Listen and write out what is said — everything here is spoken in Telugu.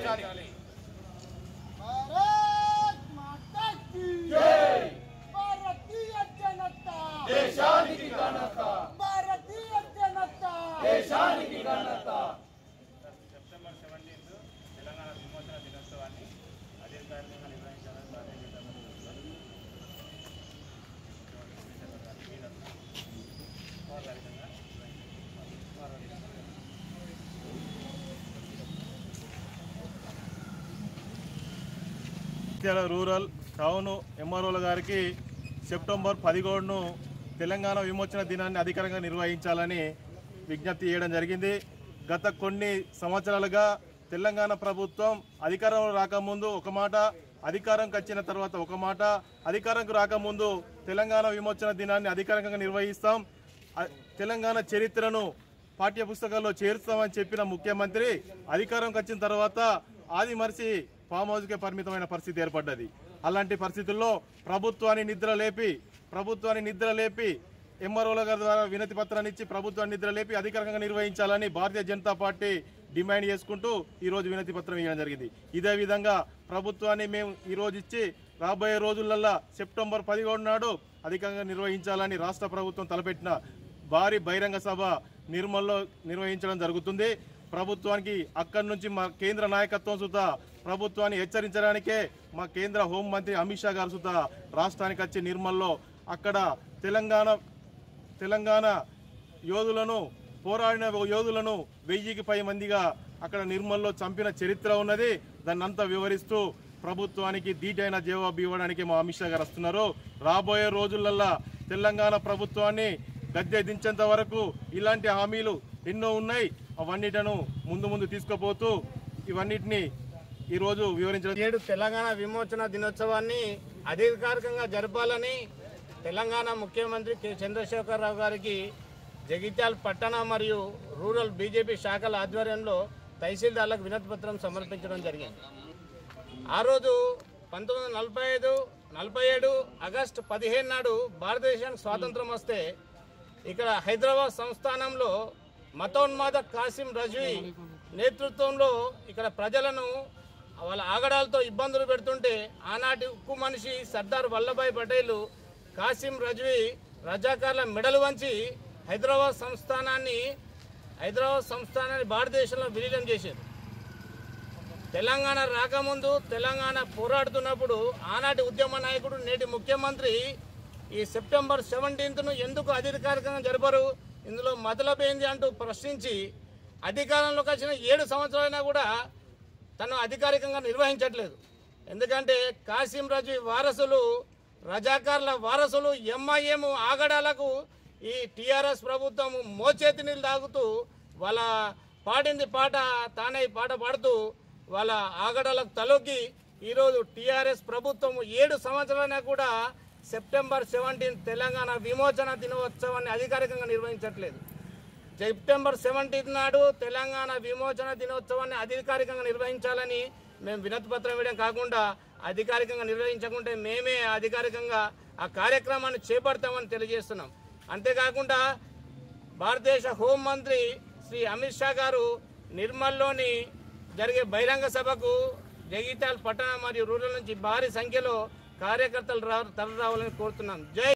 నిర్వహించాలి భారత్ మాతా కీ జై భారతీయ జనతా దేశానికి ఘనత భారతీయ జనతా దేశానికి ఘనత సెప్టెంబర్ సెవెంటీన్త్ తెలంగాణ విమోచన దినోత్సవాన్ని అధికారికంగా నిర్వహించాలని భారతీయ జనతా పార్టీ అధికారికంగా జగిత్యాల రూరల్ టౌన్ ఎంఆర్ఓల గారికి సెప్టెంబర్ పదిహేడును తెలంగాణ విమోచన దినాన్ని అధికారంగా నిర్వహించాలని విజ్ఞప్తి చేయడం జరిగింది గత కొన్ని సంవత్సరాలుగా తెలంగాణ ప్రభుత్వం అధికారంలో రాకముందు ఒక మాట అధికారంకి వచ్చిన తర్వాత ఒక మాట అధికారంకు రాకముందు తెలంగాణ విమోచన దినాన్ని అధికారికంగా నిర్వహిస్తాం అ- తెలంగాణ చరిత్రను పాఠ్య పుస్తకాల్లో చేరుస్తామని చెప్పిన ముఖ్యమంత్రి అధికారంకి వచ్చిన తర్వాత ఆది మరిచి ఫామ్ హౌస్కే పరిమితమైన పరిస్థితి ఏర్పడ్డది అలాంటి పరిస్థితుల్లో ప్రభుత్వాన్ని నిద్ర లేపి ప్రభుత్వాన్ని నిద్ర లేపి ఎంఆర్ఓల గారి ద్వారా వినతి పత్రాన్ని ఇచ్చి ప్రభుత్వాన్ని నిద్ర లేపి అధికారికంగా నిర్వహించాలని భారతీయ జనతా పార్టీ డిమాండ్ చేసుకుంటూ ఈ రోజు వినతి పత్రం ఇవ్వడం జరిగింది ఇదే విధంగా ప్రభుత్వాన్ని మేము ఈ రోజు ఇచ్చి రాబోయే రోజులల్లా సెప్టెంబర్ పదిహేడు నాడు అధికంగా నిర్వహించాలని రాష్ట్ర ప్రభుత్వం తలపెట్టిన భారీ బహిరంగ సభ నిర్మల్లో నిర్వహించడం జరుగుతుంది ప్రభుత్వానికి అక్కడి నుంచి మా కేంద్ర నాయకత్వం సుత ప్రభుత్వాన్ని హెచ్చరించడానికే మా కేంద్ర హోంమంత్రి అమిత్ షా గారు సుత రాష్ట్రానికి వచ్చి నిర్మల్లో అక్కడ తెలంగాణ తెలంగాణ యోధులను పోరాడిన యోధులను వెయ్యికి పై మందిగా అక్కడ నిర్మల్లో చంపిన చరిత్ర ఉన్నది దాన్ని అంతా వివరిస్తూ ప్రభుత్వానికి ధీటైన జవాబు ఇవ్వడానికి మా అమిత్ షా గారు వస్తున్నారు రాబోయే రోజులల్లా తెలంగాణ ప్రభుత్వాన్ని గద్దె దించేంత వరకు ఇలాంటి హామీలు ఎన్నో ఉన్నాయి అవన్నిటను ముందు ముందు తీసుకుపోతూ ఇవన్నిటిని ఈరోజు వివరించడం ఏడు తెలంగాణ విమోచన దినోత్సవాన్ని అధికారికంగా జరపాలని తెలంగాణ ముఖ్యమంత్రి కె చంద్రశేఖరరావు గారికి జగిత్యాల పట్టణ మరియు రూరల్ బీజేపీ శాఖల ఆధ్వర్యంలో తహసీల్దార్లకు వినతి పత్రం సమర్పించడం జరిగింది ఆ రోజు పంతొమ్మిది వందల నలభై ఐదు నలభై ఏడు ఆగస్టు పదిహేను నాడు భారతదేశానికి స్వాతంత్రం వస్తే ఇక్కడ హైదరాబాద్ సంస్థానంలో మతోన్మాద కాసిం రజ్వీ నేతృత్వంలో ఇక్కడ ప్రజలను వాళ్ళ ఆగడాలతో ఇబ్బందులు పెడుతుంటే ఆనాటి ఉక్కు మనిషి సర్దార్ వల్లభాయ్ పటేల్ కాసిం రజ్వీ రజాకార్ల మెడలు వంచి హైదరాబాద్ సంస్థానాన్ని హైదరాబాద్ సంస్థానాన్ని భారతదేశంలో విలీనం చేశారు తెలంగాణ రాకముందు తెలంగాణ పోరాడుతున్నప్పుడు ఆనాటి ఉద్యమ నాయకుడు నేటి ముఖ్యమంత్రి ఈ సెప్టెంబర్ సెవెంటీన్త్ను ఎందుకు అధికారికంగా జరపరు ఇందులో మతలబేంది అంటూ ప్రశ్నించి అధికారంలోకి వచ్చిన ఏడు సంవత్సరాలైనా కూడా తను అధికారికంగా నిర్వహించట్లేదు ఎందుకంటే కాసిం రజీ వారసులు రజాకార్ల వారసులు ఎంఐఎం ఆగడాలకు ఈ టీఆర్ఎస్ ప్రభుత్వం మోచేతి నీళ్ళు తాగుతూ వాళ్ళ పాడింది పాట తానే పాట పాడుతూ వాళ్ళ ఆగడాలకు తలొగ్గి ఈరోజు టీఆర్ఎస్ ప్రభుత్వం ఏడు సంవత్సరాలైనా కూడా సెప్టెంబర్ సెవెంటీన్ తెలంగాణ విమోచన దినోత్సవాన్ని అధికారికంగా నిర్వహించట్లేదు సెప్టెంబర్ సెవెంటీన్త్ నాడు తెలంగాణ విమోచన దినోత్సవాన్ని అధికారికంగా నిర్వహించాలని మేము వినతి పత్రం వేయడం కాకుండా అధికారికంగా నిర్వహించకుంటే మేమే అధికారికంగా ఆ కార్యక్రమాన్ని చేపడతామని తెలియజేస్తున్నాం అంతేకాకుండా భారతదేశ హోంమంత్రి శ్రీ అమిత్ షా గారు నిర్మల్లోని జరిగే బహిరంగ సభకు జగిత్యాల పట్టణ మరియు రూరల్ నుంచి భారీ సంఖ్యలో కార్యకర్తలు రా తరలి రావాలని కోరుతున్నాం జై